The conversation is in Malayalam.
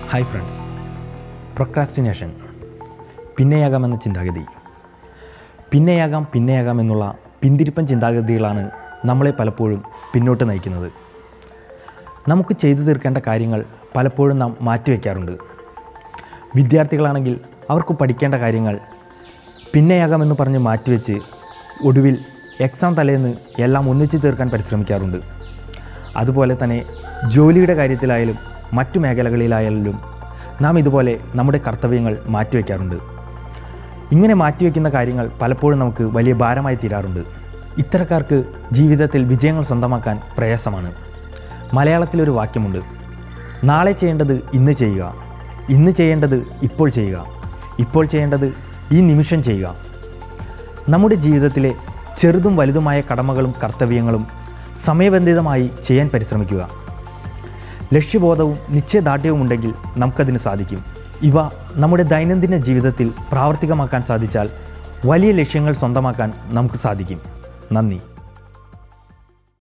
ഹായ് ഫ്രണ്ട്സ് പ്രൊക്രാസ്റ്റിനേഷൻ പിന്നെയാകാമെന്ന ചിന്താഗതി പിന്നെയാകാം പിന്നെയാകാം എന്നുള്ള പിന്തിരിപ്പൻ ചിന്താഗതികളാണ് നമ്മളെ പലപ്പോഴും പിന്നോട്ട് നയിക്കുന്നത് നമുക്ക് ചെയ്തു തീർക്കേണ്ട കാര്യങ്ങൾ പലപ്പോഴും നാം മാറ്റിവെക്കാറുണ്ട് വിദ്യാർത്ഥികളാണെങ്കിൽ അവർക്ക് പഠിക്കേണ്ട കാര്യങ്ങൾ പിന്നെയാകാമെന്ന് പറഞ്ഞ് മാറ്റിവെച്ച് ഒടുവിൽ എക്സാം തലേന്ന് എല്ലാം ഒന്നിച്ചു തീർക്കാൻ പരിശ്രമിക്കാറുണ്ട് അതുപോലെ തന്നെ ജോലിയുടെ കാര്യത്തിലായാലും മറ്റു മേഖലകളിലായാലും നാം ഇതുപോലെ നമ്മുടെ കർത്തവ്യങ്ങൾ മാറ്റിവെക്കാറുണ്ട് ഇങ്ങനെ മാറ്റിവെക്കുന്ന കാര്യങ്ങൾ പലപ്പോഴും നമുക്ക് വലിയ ഭാരമായി തീരാറുണ്ട് ഇത്തരക്കാർക്ക് ജീവിതത്തിൽ വിജയങ്ങൾ സ്വന്തമാക്കാൻ പ്രയാസമാണ് മലയാളത്തിലൊരു വാക്യമുണ്ട് നാളെ ചെയ്യേണ്ടത് ഇന്ന് ചെയ്യുക ഇന്ന് ചെയ്യേണ്ടത് ഇപ്പോൾ ചെയ്യുക ഇപ്പോൾ ചെയ്യേണ്ടത് ഈ നിമിഷം ചെയ്യുക നമ്മുടെ ജീവിതത്തിലെ ചെറുതും വലുതുമായ കടമകളും കർത്തവ്യങ്ങളും സമയബന്ധിതമായി ചെയ്യാൻ പരിശ്രമിക്കുക ലക്ഷ്യബോധവും നിശ്ചയദാർഢ്യവും ഉണ്ടെങ്കിൽ നമുക്കതിന് സാധിക്കും ഇവ നമ്മുടെ ദൈനംദിന ജീവിതത്തിൽ പ്രാവർത്തികമാക്കാൻ സാധിച്ചാൽ വലിയ ലക്ഷ്യങ്ങൾ സ്വന്തമാക്കാൻ നമുക്ക് സാധിക്കും നന്ദി